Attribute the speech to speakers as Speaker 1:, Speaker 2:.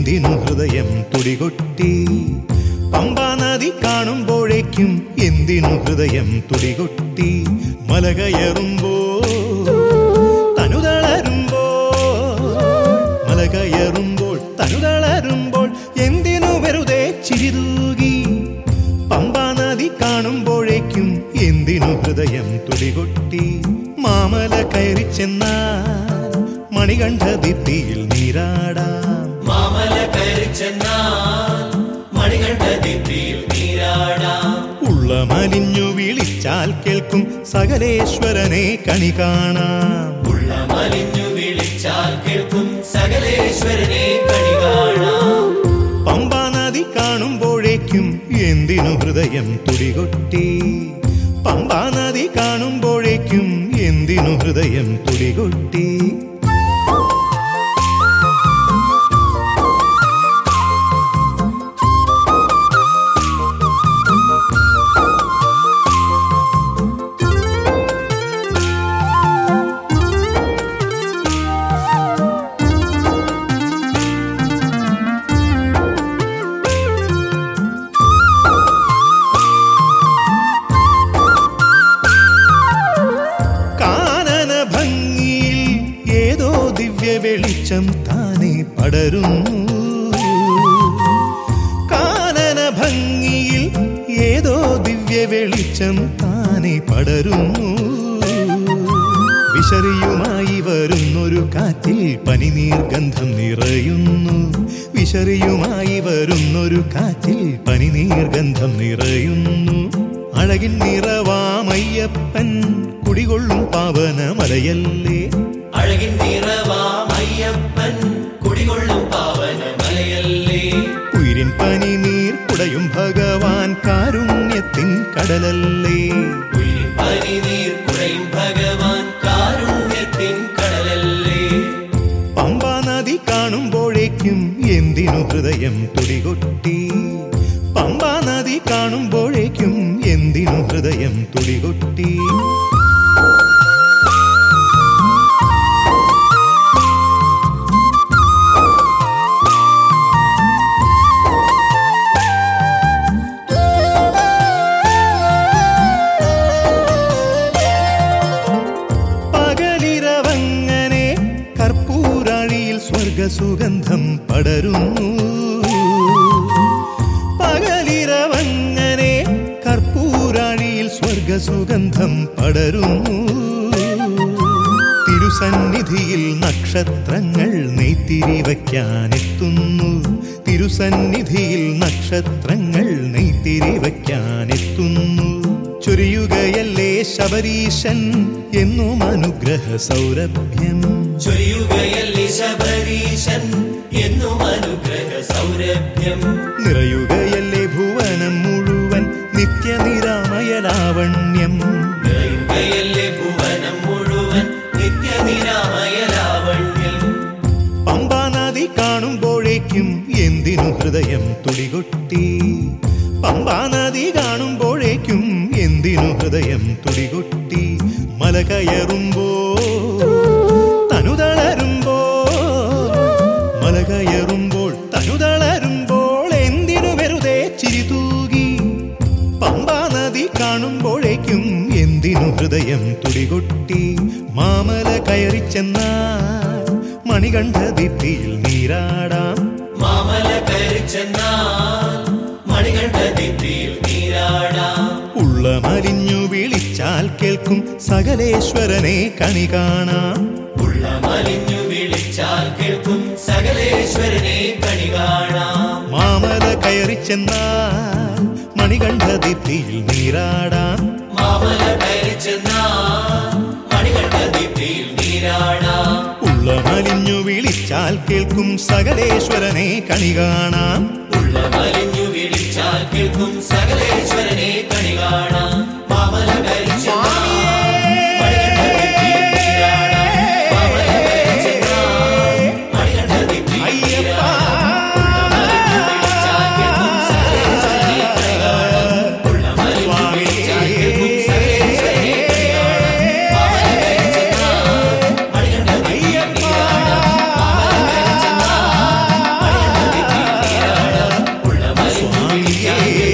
Speaker 1: എന്തിനു ഹൃദയം തുടികൊട്ടി പമ്പാ നദി കാണുമ്പോഴേക്കും എന്തിനു ഹൃദയം തുടികൊട്ടി മല കയറുമ്പോ തനുതളരുമ്പോ മല കയറുമ്പോൾ തനുതളരുമ്പോൾ എന്തിനു വെറുതെ ചിരിതൂകി പമ്പാ നദി കാണുമ്പോഴേക്കും എന്തിനു ഹൃദയം തുടികൊട്ടി മാമല കയറി ചെന്നാൽ മണികണ്ഠ ദിത്തിയിൽ നീരാടാം
Speaker 2: മാമല കയറി ചെന്നാൽ മണികണ്ഠ ദിത്തിയിൽ നീരാടാം
Speaker 1: ഉള്ള മലിഞ്ഞു വിളിച്ചാൽ കേൾക്കും സകലേശ്വരനെ കണി കാണാം
Speaker 2: ഉള്ള മലിഞ്ഞു വിളിച്ചാൽ കേൾക്കും സകലേശ്വരനെ കണി കാണാം
Speaker 1: പമ്പാ നദി കാണുമ്പോഴേക്കും എന്തിനു ഹൃദയം തുടികൊട്ടി പമ്പാ നദി കാണുമ്പോഴേക്കും എന്തിനു ഹൃദയം തുടികൊട്ടി കാനന ഭംഗിയിൽ ഏതോ ദിവ്യ വെളിച്ചം താനെ പടരുന്നു കാനന ഭംഗിയിൽ ഏതോ ദിവ്യ വെളിച്ചം താനെ പടരുന്നു വിശറിയുമായി വരുന്നൊരു കാറ്റിൽ പനിനീർ ഗന്ധം നിറയുന്നു വിശറിയുമായി വരുന്നൊരു കാറ്റിൽ പനിനീർ ഗന്ധം നിറയുന്നു അഴകിൻ നിറവാമയ്യപ്പൻ കുടികൊള്ളും പാവന മലയല്ലേ
Speaker 2: അഴകിൻ നിറവാമയ്യപ്പൻ കുടികൊള്ളും പാവന മലയല്ലേ
Speaker 1: ഉയിരിൻ പനിനീർ കുടയും ഭഗവാൻ കാരുണ്യത്തിൻ കടലല്ലേ
Speaker 2: ഉയിരിൻ പനിനീർ കുടയും ഭഗവാൻ കാരുണ്യത്തിൻ കടലല്ലേ
Speaker 1: പമ്പാ നദി കാണുമ്പോഴേക്കും എന്തിനു ഹൃദയം തുടികൊട്ടി പമ്പാ നദി കാണുമ്പോഴേക്കും എന്തിനു ഹൃദയം തുടികൊട്ടി പകലിരവങ്ങനെ കർപ്പൂരാഴിയിൽ സ്വർഗസുഗന്ധം പടരുന്നു പകലിരവങ്ങനെ കർപ്പൂരാഴിയിൽ സ്വർഗസുഗന്ധം പടരുന്നു തിരുസന്നിധിയിൽ നക്ഷത്രങ്ങൾ നെയ്ത്തിരി വയ്ക്കാനെത്തുന്നു തിരുസന്നിധിയിൽ നക്ഷത്രങ്ങൾ നെയ്ത്തിരി വയ്ക്കാനെത്തുന്നു ചൊരിയുകയല്ലേ ശബരീശൻ എന്നും അനുഗ്രഹ സൗരഭ്യം
Speaker 2: ചൊരിയുകയല്ലേ ശബരീശൻ എന്നും അനുഗ്രഹ സൗരഭ്യം
Speaker 1: നിറയുകയല്ലേ ഭുവനം മുഴുവൻ നിത്യനിരാമയലാവണ്യം
Speaker 2: നിറയുകയല്ലേ ഭുവനം മുഴുവൻ നിത്യനിരാമയ ലാവണ്യം
Speaker 1: പമ്പാ നദി കാണുമ്പോഴേക്കും എന്തിനു ഹൃദയം തുടികൊട്ടി പമ്പാ നദി കാണുമ്പോഴേക്കും എന്തിനു ഹൃദയം തുടികൊട്ടി മല കയറുമ്പോ തനുതളരുമ്പോ മല കയറുമ്പോൾ തനുതളരുമ്പോൾ എന്തിനു വെറുതെ ചിരിതൂകി പമ്പാ നദി കാണുമ്പോഴേക്കും എന്തിനു ഹൃദയം തുടികൊട്ടി മാമല കയറി ചെന്നാൽ മണികണ്ഠ ദിത്തിയിൽ നീരാടാം
Speaker 2: മാമല കയറി ചെന്നാൽ മണികണ്ഠ ദിത്തിയിൽ നീരാടാം
Speaker 1: ഉള്ള മലിഞ്ഞു വിളിച്ചാൽ കേൾക്കും സകലേശ്വരനെ കണി കാണാം
Speaker 2: ഉള്ള മലിഞ്ഞു വിളിച്ചാൽ കേൾക്കും സകലേശ്വരനെ കണി കാണാം
Speaker 1: മാമല കയറി ചെന്നാൽ മണികണ്ഠ ദിത്തിയിൽ നീരാടാം
Speaker 2: മാമല കയറി ചെന്നാൽ മണികണ്ഠ ദിത്തിയിൽ നീരാടാം
Speaker 1: ഉള്ള മലിഞ്ഞു വിളിച്ചാൽ കേൾക്കും സകലേശ്വരനെ കണി കാണാം
Speaker 2: ഉള്ള മലിഞ്ഞു വിളിച്ചാൽ കേൾക്കും സകലേശ്വരനെ കണി കാണാം മാമല കയറി ചെന്നാൽ മണികണ്ഠ ദിത്തിയിൽ നീരാടാം മാമല കയറി ചെന്നാൽ മണികണ്ഠ ദിത്തിയിൽ
Speaker 1: അയ്യപ്പ
Speaker 2: ഉള്ള മലിഞ്ഞു വിളിച്ചാൽ കേൾക്കും സകലേശ്വരനെ കണി കാണാം മാമല കയറി ചെന്നാൽ മണികണ്ഠ ദിത്തിയിൽ നീരാടാം മാമല കയറി ചെന്നാൽ മണികണ്ഠ വിളിച്ചാൽ കേൾക്കും